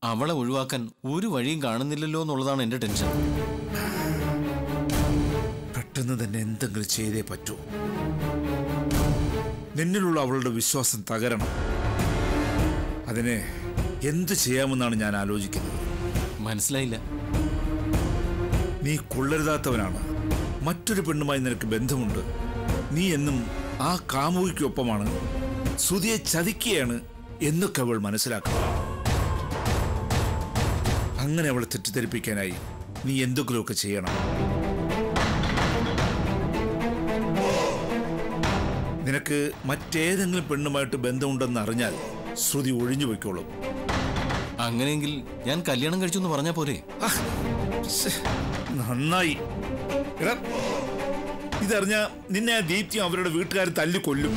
അവളെ ഒഴിവാക്കാൻ ഒരു വഴിയും കാണുന്നില്ലല്ലോ എന്നുള്ളതാണ് എന്റെ ടെൻഷൻ പെട്ടെന്ന് തന്നെ എന്തെങ്കിലും ചെയ്തേ പറ്റൂ നിന്നിലുള്ള അവളുടെ വിശ്വാസം തകരണം അതിനെ എന്ത് ചെയ്യാമെന്നാണ് ഞാൻ ആലോചിക്കുന്നത് മനസ്സിലായില്ല നീ കൊള്ളരുതാത്തവനാണ് മറ്റൊരു പെണ്ണുമായി നിനക്ക് ബന്ധമുണ്ട് നീ എന്നും ആ കാമുകിക്കൊപ്പമാണ് ശ്രുതിയെ ചതിക്കുകയാണ് എന്നൊക്കെ അവൾ മനസ്സിലാക്കണം അങ്ങനെ അവളെ തെറ്റിദ്ധരിപ്പിക്കാനായി നീ എന്തെങ്കിലുമൊക്കെ ചെയ്യണം നിനക്ക് മറ്റേതെങ്കിലും പെണ്ണുമായിട്ട് ബന്ധമുണ്ടെന്ന് അറിഞ്ഞാൽ ശ്രുതി ഒഴിഞ്ഞു പോയിക്കോളും അങ്ങനെയെങ്കിൽ ഞാൻ കല്യാണം കഴിച്ചു എന്ന് പറഞ്ഞാ പോരെ ആ, ശ്ശെ, നന്നായി എടാ ഇതറിഞ്ഞ നിന്നെ ആ ദീപ്തിയും അവരുടെ വീട്ടുകാർ തല്ലിക്കൊല്ലും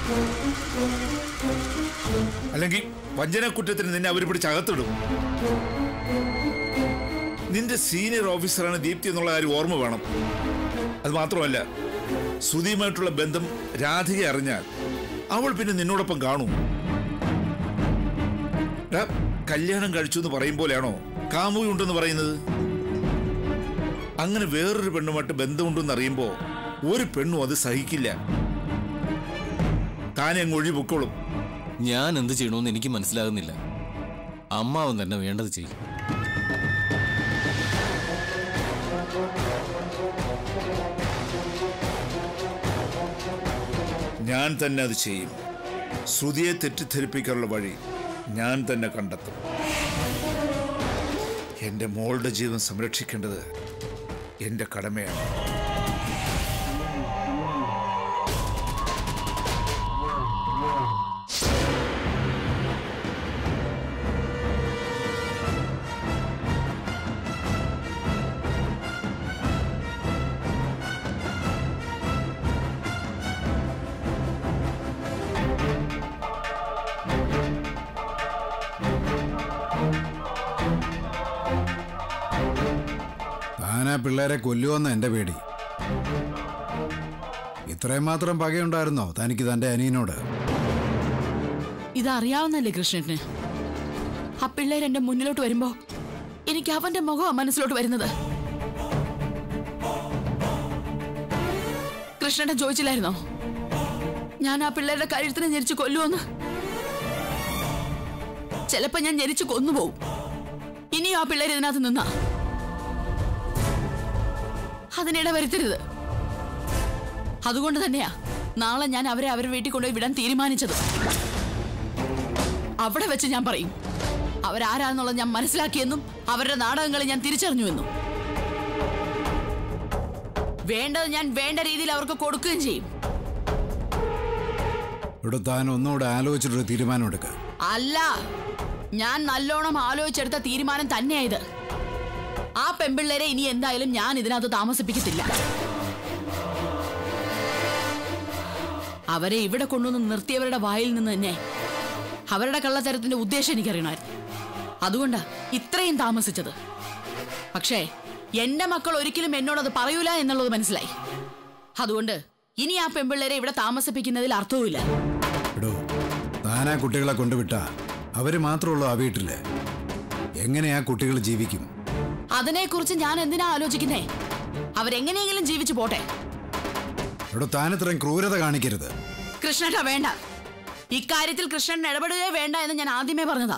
അല്ലെങ്കിൽ വഞ്ചനക്കുറ്റത്തിന് നിന്നെ അവർ പിടിച്ച് അകത്തിടും നിന്റെ സീനിയർ ഓഫീസറാണ് ദീപ്തി എന്നുള്ള കാര്യം ഓർമ്മ വേണം അത് മാത്രമല്ല ശ്രുതിയുമായിട്ടുള്ള ബന്ധം രാധിക അറിഞ്ഞാൽ അവൾ പിന്നെ നിന്നോടൊപ്പം കാണും എടാ, കല്യാണം കഴിച്ചു എന്ന് പറയും പോലെയാണോ കാമുകി ഉണ്ടെന്ന് പറയുന്നത് അങ്ങനെ വേറൊരു പെണ്ണുമായിട്ട് ബന്ധമുണ്ടെന്ന് അറിയുമ്പോ ഒരു പെണ്ണും അത് സഹിക്കില്ല താനെ അങ്ങ് ഒഴി പൊക്കോളും ഞാൻ എന്ത് ചെയ്യണമെന്ന് എനിക്ക് മനസ്സിലാകുന്നില്ല അമ്മാവൻ തന്നെ വേണ്ടത് ചെയ്യും ഞാൻ തന്നെ അത് ചെയ്യും ശ്രുതിയെ തെറ്റിദ്ധരിപ്പിക്കാനുള്ള വഴി ഞാൻ തന്നെ കണ്ടെത്തും എന്റെ മോളുടെ ജീവൻ സംരക്ഷിക്കേണ്ടത് എന്റെ കടമയാണ് താനാ പിള്ളേരെ കൊല്ലുമെന്ന എന്റെ പേടി ഇത്രയും മാത്രം പകയുണ്ടായിരുന്നോ തനിക്ക് തന്റെ അനിയനോട് ഇതറിയാവുന്നല്ലേ കൃഷ്ണന് ആ പിള്ളേർ എന്റെ മുന്നിലോട്ട് വരുമ്പോ എനിക്ക് അവന്റെ മുഖമാണ് മനസ്സിലോട്ട് വരുന്നത് കൃഷ്ണനെ ചോദിച്ചില്ലായിരുന്നോ ഞാൻ ആ പിള്ളേരുടെ കഴുത്തിനെ ഞെരിച്ച് കൊല്ലുമെന്ന് ചിലപ്പോ ഞാൻ ഞെരിച്ച് കൊന്നുപോകും ഇനിയും ആ പിള്ളേർ ഇതിനകത്ത് നിന്നാ അതിനിട വരുത്തരുത് അതുകൊണ്ട് തന്നെയാ നാളെ ഞാൻ അവരെ അവരുടെ വീട്ടിൽ കൊണ്ടുപോയി വിടാൻ തീരുമാനിച്ചത് അവിടെ വെച്ച് ഞാൻ പറയും അവരാരാന്നുള്ളത് ഞാൻ മനസ്സിലാക്കിയെന്നും അവരുടെ നാടകങ്ങൾ ഞാൻ തിരിച്ചറിഞ്ഞുവെന്നും വേണ്ടത് ഞാൻ വേണ്ട രീതിയിൽ അവർക്ക് കൊടുക്കുകയും ചെയ്യും ഇവിടെ താൻ ഒന്നുകൂടെ ആലോചിച്ചിട്ടൊരു തീരുമാനം എടുക്ക അല്ല ഞാൻ നല്ലോണം ആലോചിച്ചെടുത്ത തീരുമാനം തന്നെയായത് ആ പെമ്പിള്ളേരെ ഇനി എന്തായാലും ഞാൻ ഇതിനകത്ത് താമസിപ്പിക്കത്തില്ല അവരെ ഇവിടെ കൊണ്ടുവന്ന് നിർത്തിയവരുടെ വായിൽ നിന്ന് തന്നെ അവരുടെ കള്ളത്തരത്തിന്റെ ഉദ്ദേശം എനിക്കറിയണമായിരുന്നു അതുകൊണ്ടാ ഇത്രയും താമസിച്ചത് പക്ഷേ എന്റെ മക്കൾ ഒരിക്കലും എന്നോടത് പറയൂല എന്നുള്ളത് മനസ്സിലായി അതുകൊണ്ട് ഇനി ആ പെമ്പിള്ളേരെ ഇവിടെ താമസിപ്പിക്കുന്നതിൽ അർത്ഥവുമില്ല എടോ താനാ കുട്ടികളെ കൊണ്ടുവിട്ട അവര് മാത്രമുള്ളൂ ആ വീട്ടില് എങ്ങനെ ആ കുട്ടികൾ ജീവിക്കും അതിനെക്കുറിച്ച് ഞാൻ എന്തിനാ ആലോചിക്കുന്നേ അവരെങ്ങനെയെങ്കിലും ജീവിച്ചു പോട്ടെ ഇവിടെ താൻ ഇത്രയും ക്രൂരത കാണിക്കരുത് കൃഷ്ണേട്ട വേണ്ട ഇക്കാര്യത്തിൽ കൃഷ്ണൻ ഇടപെടുകയേ വേണ്ട എന്ന് ഞാൻ ആദ്യമേ പറഞ്ഞതാ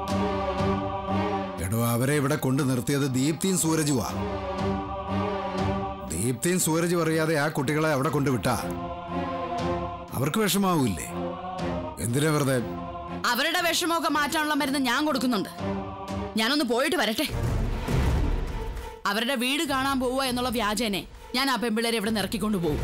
എടോ അവരെ ഇവിടെ കൊണ്ടു നിർത്തിയത് ദീപ്തിയും സൂരജുവാ ദീപ്തിയും സൂരജും അറിയാതെ ആ കുട്ടികളെ അവിടെ കൊണ്ടുവിട്ടാ അവർക്ക് വിഷമാവൂല്ലേ എന്തിനാ വെറുതെ അവരുടെ വിഷമമൊക്കെ മാറ്റാനുള്ള മരുന്ന് ഞാൻ കൊടുക്കുന്നുണ്ട് ഞാനൊന്ന് പോയിട്ട് വരട്ടെ അവരുടെ വീട് കാണാൻ പോവുക എന്നുള്ള വ്യാജേനെ ഞാൻ ആ പെമ്പിള്ളേരെ ഇവിടെ നിറക്കിക്കൊണ്ടു പോകും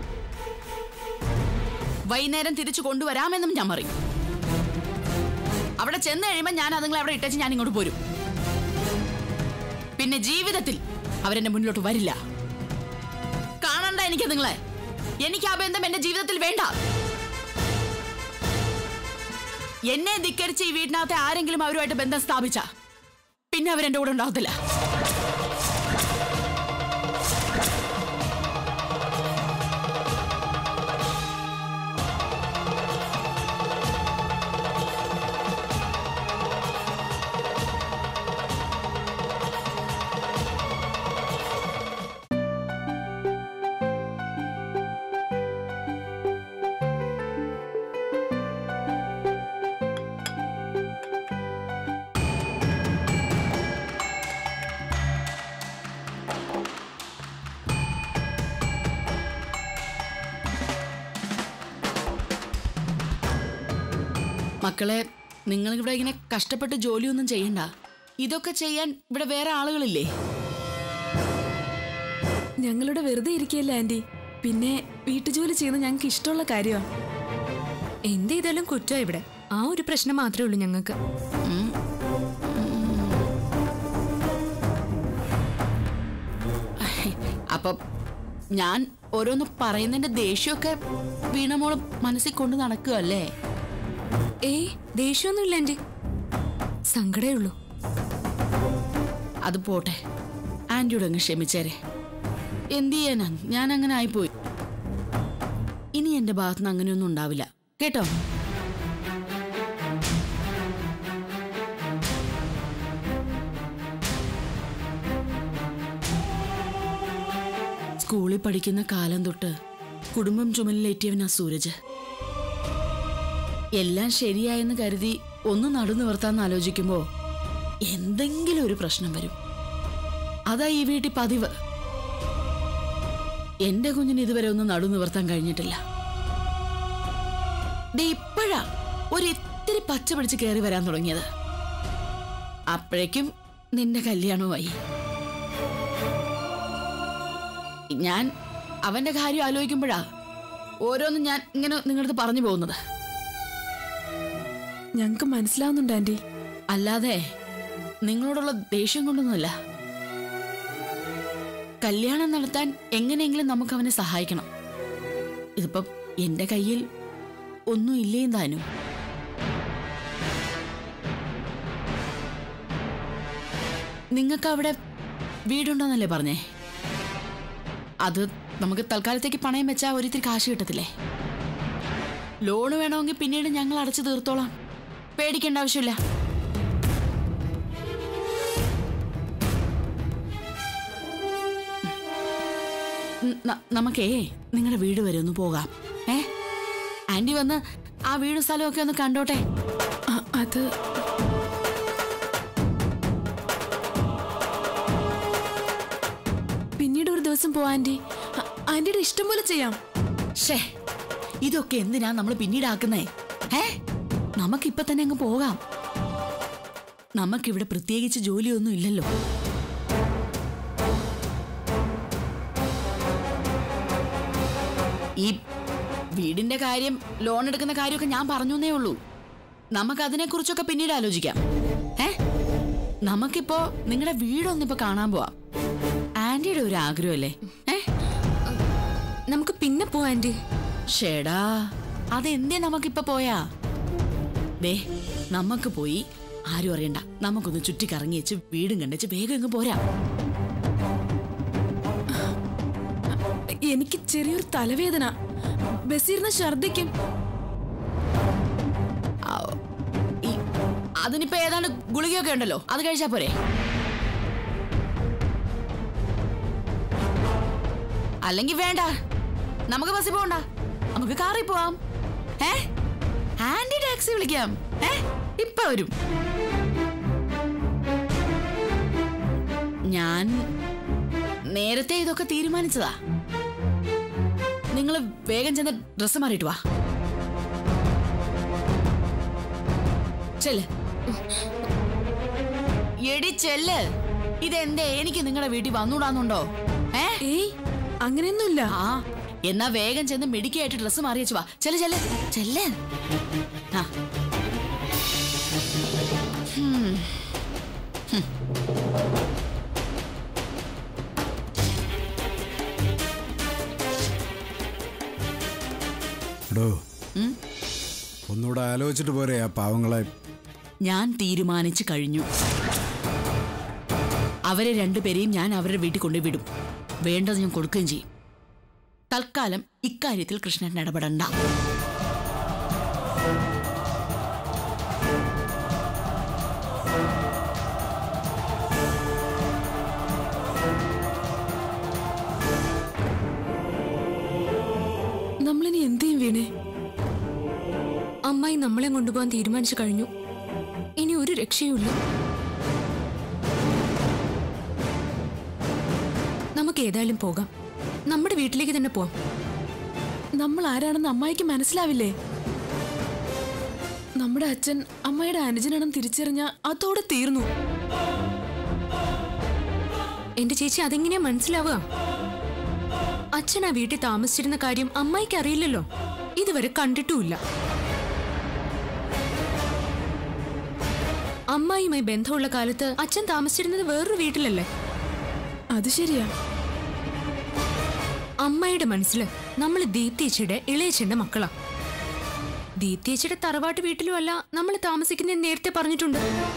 വൈകുന്നേരം തിരിച്ചു കൊണ്ടുവരാമെന്നും ഞാൻ പറയും അവിടെ ചെന്ന് കഴിയുമ്പോൾ ഞാൻ അതുങ്ങളെ അവിടെ ഇട്ടേച്ച് ഞാൻ ഇങ്ങോട്ട് പോരും പിന്നെ ജീവിതത്തിൽ അവരെന്റെ മുന്നിലോട്ട് വരില്ല കാണണ്ട എനിക്ക് നിങ്ങളെ എനിക്ക് ആ ബന്ധം എന്റെ ജീവിതത്തിൽ വേണ്ട എന്നെ ധിക്കരിച്ച് ഈ വീട്ടിനകത്തെ ആരെങ്കിലും അവരുമായിട്ട് ബന്ധം സ്ഥാപിച്ച പിന്നെ അവരെന്റെ കൂടെ ഉണ്ടാകത്തില്ല മക്കളെ നിങ്ങൾ ഇവിടെ ഇങ്ങനെ കഷ്ടപ്പെട്ട് ജോലിയൊന്നും ചെയ്യണ്ട ഇതൊക്കെ ചെയ്യാൻ ഇവിടെ വേറെ ആളുകളില്ലേ ഞങ്ങളിവിടെ വെറുതെ ഇരിക്കുകയല്ല ആന്റി പിന്നെ വീട്ടുജോലി ചെയ്യുന്നത് ഞങ്ങൾക്ക് ഇഷ്ടമുള്ള കാര്യമാണ് എന്ത് ചെയ്താലും കുറ്റം ഇവിടെ ആ ഒരു പ്രശ്നം മാത്രമേ ഉള്ളൂ ഞങ്ങൾക്ക് അപ്പൊ ഞാൻ ഓരോന്ന് പറയുന്നതിന്റെ ദേഷ്യമൊക്കെ വീണമോള് മനസ്സിൽ കൊണ്ട് നടക്കുകയല്ലേ ഏയ് ദേഷ്യമൊന്നുമില്ല ആന്റി സങ്കടേ ഉള്ളൂ അത് പോട്ടെ ആന്റിയോട് അങ്ങ് ക്ഷമിച്ചേരെ എന്ത് ചെയ്യാനാ ഞാൻ അങ്ങനെ ആയിപ്പോയി ഇനി എന്റെ ഭാഗത്തുനിന്ന് അങ്ങനെയൊന്നും ഉണ്ടാവില്ല കേട്ടോ സ്കൂളിൽ പഠിക്കുന്ന കാലം തൊട്ട് കുടുംബം ചുമലിലേറ്റിയവനാ സൂരജ് എല്ലാം ശരിയായെന്ന് കരുതി ഒന്ന് നടുനിവർത്താന്ന് ആലോചിക്കുമ്പോ എന്തെങ്കിലും ഒരു പ്രശ്നം വരും അതാ ഈ വീട്ടിൽ പതിവ് എന്റെ കുഞ്ഞിന് ഇതുവരെ ഒന്നും നടുനിവർത്താൻ കഴിഞ്ഞിട്ടില്ല ദേ ഇപ്പോഴാ ഒരു ഇത്തിരി പച്ച പിടിച്ച് കയറി വരാൻ തുടങ്ങിയത് അപ്പോഴേക്കും നിന്റെ കല്യാണവുമായി ഞാൻ അവന്റെ കാര്യം ആലോചിക്കുമ്പോഴാ ഓരോന്നും ഞാൻ ഇങ്ങനെ നിങ്ങളടുത്ത് പറഞ്ഞു പോകുന്നത് ഞങ്ങൾക്ക് മനസ്സിലാവുന്നുണ്ട് ആന്റി അല്ലാതെ നിങ്ങളോടുള്ള ദേഷ്യം കൊണ്ടൊന്നുമല്ല കല്യാണം നടത്താൻ എങ്ങനെയെങ്കിലും നമുക്ക് അവനെ സഹായിക്കണം ഇതിപ്പം എന്റെ കയ്യിൽ ഒന്നും ഇല്ലേ താനും നിങ്ങൾക്ക് അവിടെ വീടുണ്ടോന്നല്ലേ പറഞ്ഞേ അത് നമുക്ക് തൽക്കാലത്തേക്ക് പണയം വെച്ചാൽ ഒരിത്തിരി കാശ് കിട്ടത്തില്ലേ ലോണ് വേണമെങ്കിൽ പിന്നീട് ഞങ്ങൾ അടച്ചു തീർത്തോളാം പേടിക്കേണ്ട ആവശ്യമില്ല ഉം, ന- നമുക്കേ നിങ്ങളുടെ വീട് വരെ ഒന്ന് പോകാം ഏ ആന്റി വന്ന് ആ വീടും സ്ഥലമൊക്കെ ഒന്ന് കണ്ടോട്ടെ അ- അത് പിന്നീട് ഒരു ദിവസം പോവാ ആന്റി അ- ആന്റിയുടെ ഇഷ്ടം പോലെ ചെയ്യാം ഷേ ഇതൊക്കെ എന്തിനാ നമ്മൾ പിന്നീടാക്കുന്നേ ഏ നമുക്കിപ്പൊ തന്നെ അങ്ങ് പോകാം നമുക്കിവിടെ പ്രത്യേകിച്ച് ജോലിയൊന്നും ഇല്ലല്ലോ ഈ വീടിന്റെ കാര്യം ലോൺ എടുക്കുന്ന കാര്യമൊക്കെ ഞാൻ പറഞ്ഞേ ഉള്ളൂ നമുക്ക് അതിനെക്കുറിച്ചൊക്കെ പിന്നീട് ആലോചിക്കാം ഏ നമുക്കിപ്പോ നിങ്ങളുടെ വീടൊന്നിപ്പോ കാണാൻ പോവാം ആന്റിയുടെ ഒരു ആഗ്രഹമല്ലേ ഏ നമുക്ക് പിന്നെ പോവാം ആന്റി ഷേടാ അതെന്തേ നമുക്കിപ്പൊ പോയാ ദേ നമുക്ക് പോയി ആരും അറിയണ്ട നമുക്കൊന്ന് ചുറ്റിക്കറങ്ങി വെച്ച് വീടും കണ്ടേച്ച് വേഗം ഇങ്ങ് പോരാ എനിക്ക് ചെറിയൊരു തലവേദന ബസ്സിരുന്ന് ഛർദിക്കും ആ, ഈ- അതിനിപ്പോ ഏതാണ്ട് ഗുളികയൊക്കെ ഉണ്ടല്ലോ അത് കഴിച്ചാ പോരെ അല്ലെങ്കിൽ വേണ്ട നമുക്ക് ബസ്സിൽ പോകണ്ട നമുക്ക് കാറിൽ പോവാം ഏ ആന്റി ടാക്സി വിളിക്കാം ഏ ഇപ്പൊ വരും ഞാൻ നേരത്തെ ഇതൊക്കെ തീരുമാനിച്ചതാ നിങ്ങൾ വേഗം ചെന്ന് ഡ്രസ്സ് മാറിയിട്ട് വാ ചെല്ല് എടി ചെല്ല് ഇതെന്തേ എനിക്ക് നിങ്ങളുടെ വീട്ടിൽ വന്നൂടാന്നുണ്ടോ ഏ ഏയ് അങ്ങനെയൊന്നുമില്ല ആ എന്നാ വേഗം ചെന്ന് മെഡിക്കായിട്ട് ഡ്രസ്സ് മാറി വെച്ച് വാ ചെല്ല് ചെല്ല് ചെല്ല് ആ ഹും. ഹും. എടോ ഒന്നുകൂടെ ആലോചിച്ചിട്ട് പോരെ ആ പാവങ്ങളെ ഞാൻ തീരുമാനിച്ചു കഴിഞ്ഞു അവരെ രണ്ടുപേരെയും ഞാൻ അവരുടെ വീട്ടിൽ കൊണ്ടുപോയി വിടും വേണ്ടത് ഞാൻ കൊടുക്കുകയും ചെയ്യും തൽക്കാലം ഇക്കാര്യത്തിൽ കൃഷ്ണൻ ഇടപെടണ്ട നമ്മളിനി എന്ത് ചെയ്യും വീണേ അമ്മായി നമ്മളെ കൊണ്ടുപോകാൻ തീരുമാനിച്ചു കഴിഞ്ഞു ഇനി ഒരു രക്ഷയുമില്ല നമുക്ക് ഏതായാലും പോകാം നമ്മുടെ വീട്ടിലേക്ക് തന്നെ പോവാം നമ്മൾ ആരാണെന്ന് അമ്മായിക്ക് മനസ്സിലാവില്ലേ നമ്മുടെ അച്ഛൻ അമ്മയുടെ അനുജനാണെന്ന് തിരിച്ചറിഞ്ഞ അതോടെ തീർന്നു എന്റെ ചേച്ചി അതെങ്ങനെയാ മനസ്സിലാവുക അച്ഛൻ ആ വീട്ടിൽ താമസിച്ചിരുന്ന കാര്യം അമ്മായിക്ക് അറിയില്ലല്ലോ ഇതുവരെ കണ്ടിട്ടുമില്ല അമ്മായിയുമായി ബന്ധമുള്ള കാലത്ത് അച്ഛൻ താമസിച്ചിരുന്നത് വേറൊരു വീട്ടിലല്ലേ അത് ശരിയാ അമ്മായിയുടെ മനസ്സിൽ നമ്മൾ ദീപ്തിയച്ചിയുടെ ഇളയച്ചന്റെ മക്കളാ ദീപ്തിയച്ചിയുടെ തറവാട്ട് വീട്ടിലും അല്ല നമ്മൾ താമസിക്കുന്ന നേരത്തെ പറഞ്ഞിട്ടുണ്ട്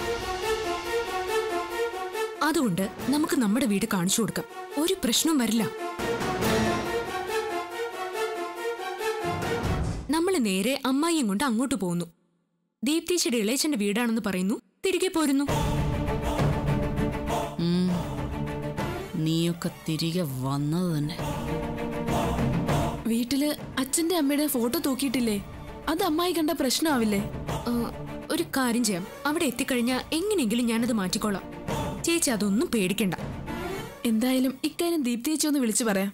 അതുകൊണ്ട് നമുക്ക് നമ്മുടെ വീട് കാണിച്ചു കൊടുക്കാം ഒരു പ്രശ്നവും വരില്ല നമ്മൾ നേരെ അമ്മായിയും കൊണ്ട് അങ്ങോട്ട് പോകുന്നു ദീപ്തിയച്ചിയുടെ ഇളയച്ചന്റെ വീടാണെന്ന് പറയുന്നു തിരികെ പോരുന്നു ഉം. നീയൊക്കെ തിരികെ വന്നത് തന്നെ വീട്ടില് അച്ഛന്റെ അമ്മയുടെ ഫോട്ടോ തൂക്കിയിട്ടില്ലേ അത് അമ്മായി കണ്ട പ്രശ്നമാവില്ലേ ആ, ഒരു കാര്യം ചെയ്യാം അവിടെ എത്തിക്കഴിഞ്ഞാൽ എങ്ങനെയെങ്കിലും ഞാനത് മാറ്റിക്കോളാം ചേച്ചി അതൊന്നും പേടിക്കണ്ട എന്തായാലും ഇക്കാര്യം ദീപ്തിയേച്ചി ഒന്ന് വിളിച്ചു പറയാം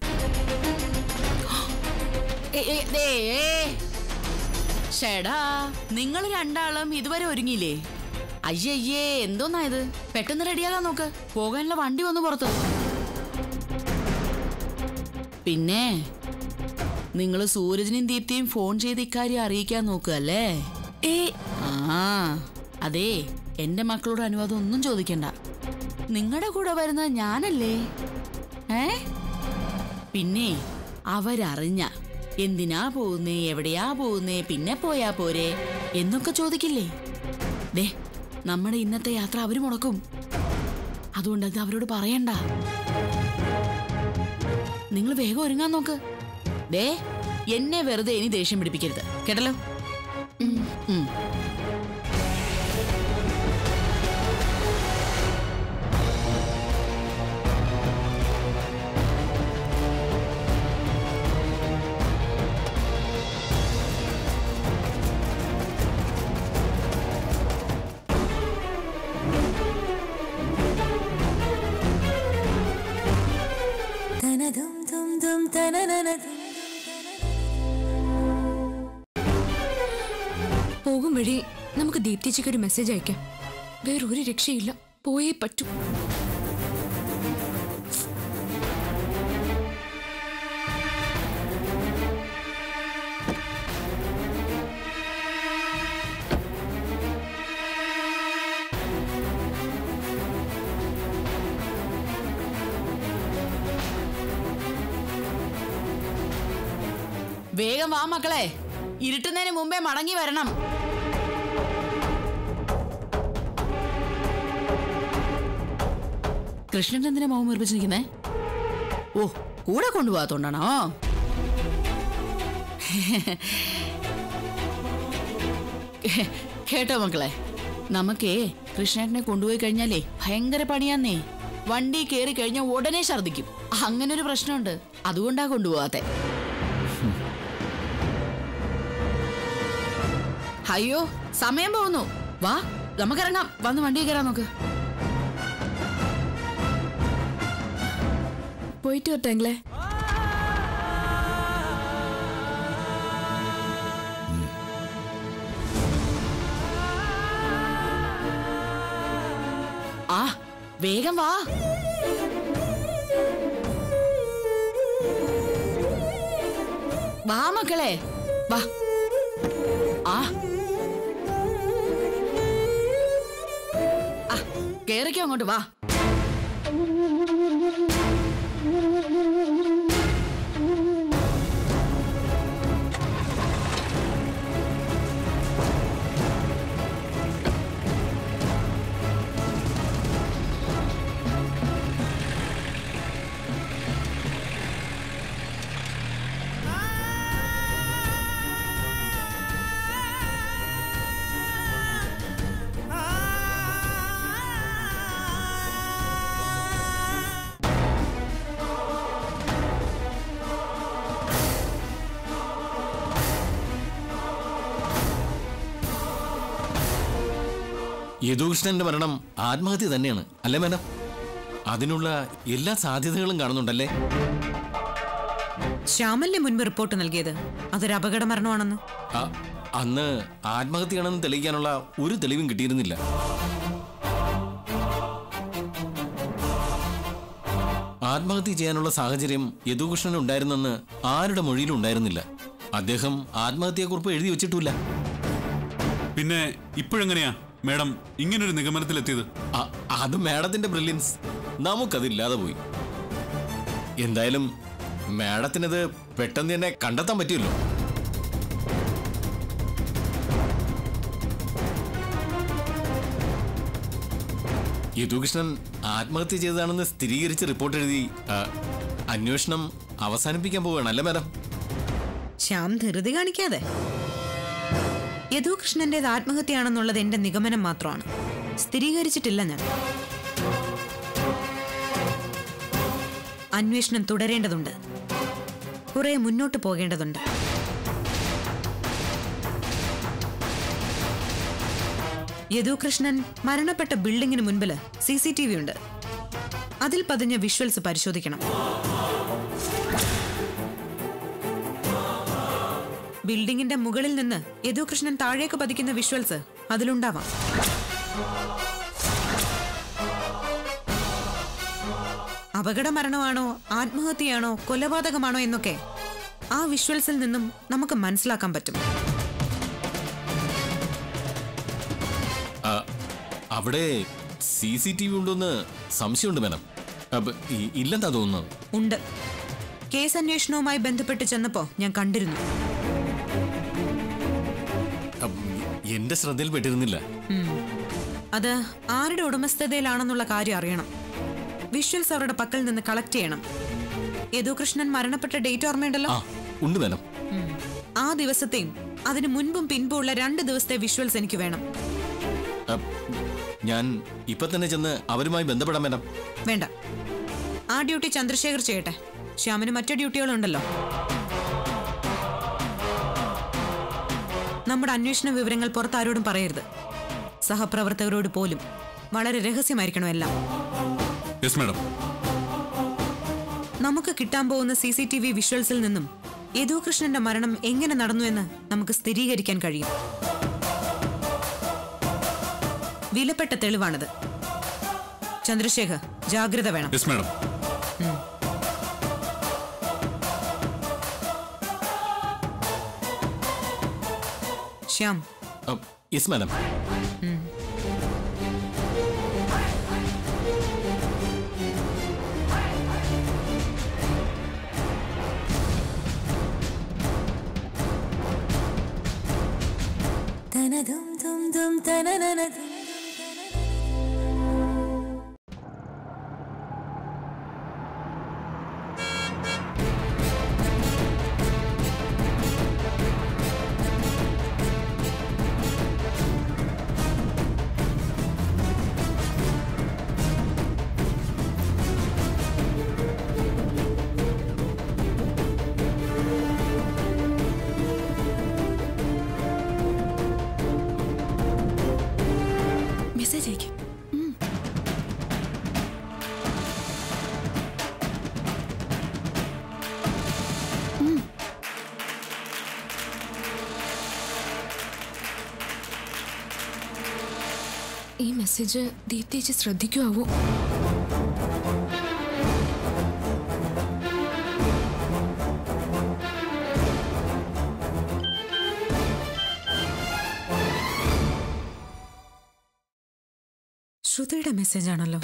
ഏ, ഏ, ദേ, ഏ. ശ്ശെടാ നിങ്ങൾ രണ്ടാളും ഇതുവരെ ഒരുങ്ങിയില്ലേ അയ്യയ്യേ എന്തോന്നാ ഇത് പെട്ടെന്ന് റെഡിയാകാൻ നോക്ക് പോകാനുള്ള വണ്ടി വന്നു പുറത്ത് പിന്നെ നിങ്ങൾ സൂരജിനെയും ദീപ്തിയും ഫോൺ ചെയ്ത് ഇക്കാര്യം അറിയിക്കാൻ നോക്കുക അല്ലേ ഏ ആ അതെ എന്റെ മക്കളോട് അനുവാദം ഒന്നും ചോദിക്കണ്ട നിങ്ങളുടെ കൂടെ വരുന്നത് ഞാനല്ലേ ഏ പിന്നെ അവരറിഞ്ഞ എന്തിനാ പോകുന്നേ എവിടെയാ പോകുന്നേ പിന്നെ പോയാ പോരെ എന്നൊക്കെ ചോദിക്കില്ലേ ദേ നമ്മുടെ ഇന്നത്തെ യാത്ര അവര് മുടക്കും അതുകൊണ്ട് അത് അവരോട് പറയണ്ട നിങ്ങൾ വേഗം ഒരുങ്ങാൻ നോക്ക് ദേ എന്നെ വെറുതെ ഇനി ദേഷ്യം പിടിപ്പിക്കരുത് കേട്ടല്ലോ ഉം പോകും വഴി നമുക്ക് ദീപ്തിച്ചിക്ക് ഒരു മെസ്സേജ് അയക്കാം വേറൊരു രക്ഷയില്ല പോയേ പറ്റൂ വേഗം വാ മക്കളെ ഇരുട്ടുന്നതിന് മുമ്പേ മടങ്ങി വരണം കൃഷ്ണൻ എന്തിനാ മോഹം നിർമ്മിച്ചിരിക്കുന്നേ ഓ കൂടെ കൊണ്ടുപോകാത്തോണ്ടാണോ കേട്ടോ മക്കളെ നമുക്കേ കൃഷ്ണേട്ടനെ കൊണ്ടുപോയി കഴിഞ്ഞാലേ ഭയങ്കര പണിയാന്നേ വണ്ടി കയറി കഴിഞ്ഞാൽ ഉടനെ ഛർദിക്കും അങ്ങനെ ഒരു പ്രശ്നമുണ്ട് അതുകൊണ്ടാ കൊണ്ടുപോകാത്തെ അയ്യോ സമയം പോകുന്നു വാ നമുക്കിറങ്ങാം വന്ന് വണ്ടി കയറാൻ നോക്ക് പോയിട്ട് വരട്ടെങ്കിലേ ആ വേഗം വാ വാ മക്കളെ വാ ആ ആ കേറിക്കോ അങ്ങോട്ട് വാ യദുകൃഷ്ണന്റെ മരണം ആത്മഹത്യ തന്നെയാണ് അല്ലേ മേഡം അതിനുള്ള എല്ലാ സാധ്യതകളും കാണുന്നുണ്ടല്ലേ ശ്യാമല്ലേ മുൻപ് റിപ്പോർട്ട് നൽകിയത് അതൊരു അപകട മരണമാണെന്ന് ആ, അന്ന് ആത്മഹത്യയാണെന്ന് തെളിയിക്കാനുള്ള ഒരു തെളിവും കിട്ടിയിരുന്നില്ല ആത്മഹത്യ ചെയ്യാനുള്ള സാഹചര്യം യദുകൃഷ്ണൻ ഉണ്ടായിരുന്നെന്ന് ആരുടെ മൊഴിയിലും ഉണ്ടായിരുന്നില്ല അദ്ദേഹം ആത്മഹത്യയെക്കുറിപ്പ് എഴുതി വെച്ചിട്ടില്ല പിന്നെ ഇപ്പോഴെങ്ങനെയാ മാഡം ഇങ്ങനൊരു നിഗമനത്തിലെത്തിയത് അ- അത് മാഡത്തിന്റെ ബ്രില്യൻസ് നമുക്കതില്ലാതെ പോയി എന്തായാലും മാഡത്തിനത് പെട്ടെന്ന് തന്നെ കണ്ടെത്താൻ പറ്റിയല്ലോ യദുകൃഷ്ണൻ ആത്മഹത്യ ചെയ്തതാണെന്ന് സ്ഥിരീകരിച്ച് റിപ്പോർട്ട് എഴുതി ആ, അന്വേഷണം അവസാനിപ്പിക്കാൻ പോവുകയാണ് അല്ലേ മാഡം ശ്യാം ധൃതി കാണിക്കാതെ യദുകൃഷ്ണന്റേത് ആത്മഹത്യയാണെന്നുള്ളത് എന്റെ നിഗമനം മാത്രമാണ് സ്ഥിരീകരിച്ചിട്ടില്ല ഞാൻ അന്വേഷണം തുടരേണ്ടതുണ്ട് കുറെ മുന്നോട്ട് പോകേണ്ടതുണ്ട് യദുകൃഷ്ണൻ മരണപ്പെട്ട ബിൽഡിങ്ങിന് മുൻപിൽ സി സി ടി വി ഉണ്ട് അതിൽ പതിഞ്ഞ വിഷ്വൽസ് പരിശോധിക്കണം ബിൽഡിങ്ങിന്റെ മുകളിൽ നിന്ന് യദുകൃഷ്ണൻ താഴേക്ക് പതിക്കുന്ന വിഷ്വൽസ് അതിലുണ്ടാവാം അപകട മരണമാണോ ആത്മഹത്യയാണോ കൊലപാതകമാണോ എന്നൊക്കെ ആ വിഷ്വൽസിൽ നിന്നും നമുക്ക് മനസ്സിലാക്കാൻ പറ്റും ആ, അവിടെ സി സി ടി വി ഉണ്ടെന്ന് സംശയമുണ്ട് മാഡം അപ്പൊ ഇ- ഇല്ലെന്നാ തോന്നുന്നത് ഉണ്ട് കേസ് അന്വേഷണവുമായി ബന്ധപ്പെട്ട് ചെന്നപ്പോ ഞാൻ കണ്ടിരുന്നു അം, എന്റെ ശ്രദ്ധയിൽപ്പെട്ടിരുന്നില്ല ഉം. അത് ആരുടെ ഉടമസ്ഥതയിലാണെന്നുള്ള കാര്യം അറിയണം വിഷ്വൽസ് അവരുടെ പക്കൽ നിന്ന് കളക്ട് ചെയ്യണം യദുകൃഷ്ണൻ മരണപ്പെട്ട ഡേറ്റ് ഓർമ്മയുണ്ടല്ലോ ആ ഉണ്ട് മാഡം ഉം. ആ ദിവസത്തെയും അതിന് മുൻപും പിൻപും ഉള്ള രണ്ട് ദിവസത്തെ വിഷ്വൽസ് എനിക്ക് വേണം അ, ഞാൻ ഇപ്പൊ തന്നെ ചെന്ന് അവരുമായി ബന്ധപ്പെടാം മാഡം വേണ്ട ആ ഡ്യൂട്ടി ചന്ദ്രശേഖർ ചെയ്യട്ടെ ശ്യാമിന് മറ്റു ഡ്യൂട്ടികളുണ്ടല്ലോ നമ്മുടെ അന്വേഷണ വിവരങ്ങൾ പുറത്താരോടും പറയരുത് സഹപ്രവർത്തകരോട് പോലും വളരെ രഹസ്യമായിരിക്കണം എല്ലാം യെസ് മാഡം നമുക്ക് കിട്ടാൻ പോകുന്ന സി സി ടി വി വിഷ്വൽസിൽ നിന്നും യദുകൃഷ്ണന്റെ മരണം എങ്ങനെ നടന്നു എന്ന് നമുക്ക് സ്ഥിരീകരിക്കാൻ കഴിയും വിലപ്പെട്ട തെളിവാണിത് ചന്ദ്രശേഖർ ജാഗ്രത വേണം yes madam Shyam yes madam message അയക്കും ഈ മെസ്സേജ് ദീപ്തേച്ച് ശ്രദ്ധിക്കുമാവോ ശ്രുതിയുടെ മെസ്സേജ് ആണല്ലോ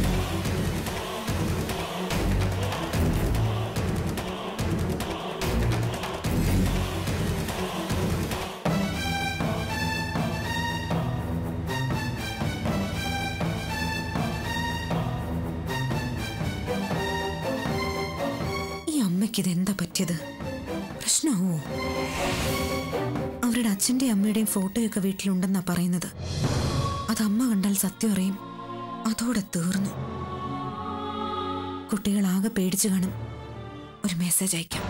ഈ അമ്മയ്ക്ക് ഇതെന്താ പറ്റിയത് പ്രശ്നമാവോ അവരുടെ അച്ഛൻ്റെയും അമ്മയുടെയും ഫോട്ടോയൊക്കെ വീട്ടിലുണ്ടെന്നാ പറയുന്നത് അത് അമ്മ കണ്ടാൽ സത്യം അറിയും അതോടെ തീർന്നു കുട്ടികൾ ആകെ പേടിച്ചു കാണും ഒരു മെസ്സേജ് അയക്കാം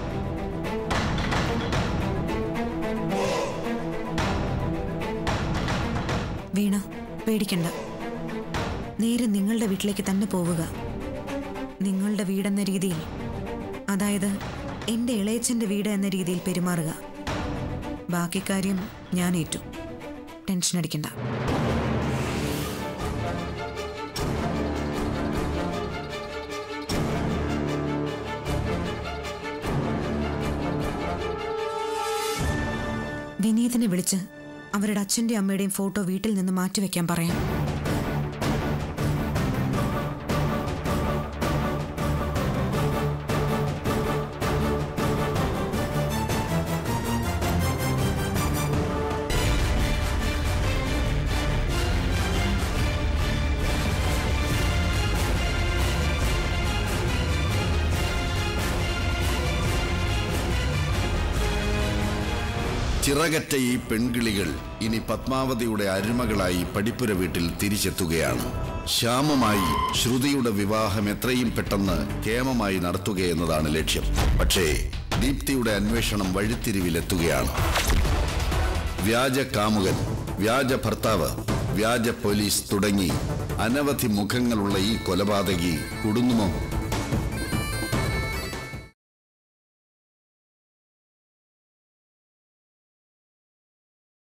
വീണ പേടിക്കണ്ട നേരെ നിങ്ങളുടെ വീട്ടിലേക്ക് തന്നെ പോവുക നിങ്ങളുടെ വീടെന്ന രീതിയിൽ അതായത് എൻ്റെ ഇളയച്ചൻ്റെ വീട് എന്ന രീതിയിൽ പെരുമാറുക ബാക്കി കാര്യം ഞാൻ ഏറ്റു ടെൻഷൻ അടിക്കണ്ട വിനീതിനെ വിളിച്ച് അവരുടെ അച്ഛൻ്റെയും അമ്മയുടെയും ഫോട്ടോ വീട്ടിൽ നിന്ന് മാറ്റിവെക്കാൻ പറയാം ചിറകറ്റ ഈ പെൺകിളികൾ ഇനി പത്മാവതിയുടെ അരുമകളായി പടിപ്പുര വീട്ടിൽ തിരിച്ചെത്തുകയാണ് ശ്യാമമായി ശ്രുതിയുടെ വിവാഹം എത്രയും പെട്ടെന്ന് കേമമായി നടത്തുകയെന്നതാണ് ലക്ഷ്യം പക്ഷേ ദീപ്തിയുടെ അന്വേഷണം വഴിത്തിരിവിലെത്തുകയാണ് വ്യാജ കാമുകൻ വ്യാജ ഭർത്താവ് വ്യാജ പോലീസ് തുടങ്ങി അനവധി മുഖങ്ങളുള്ള ഈ കൊലപാതകി കുടുങ്ങുമോ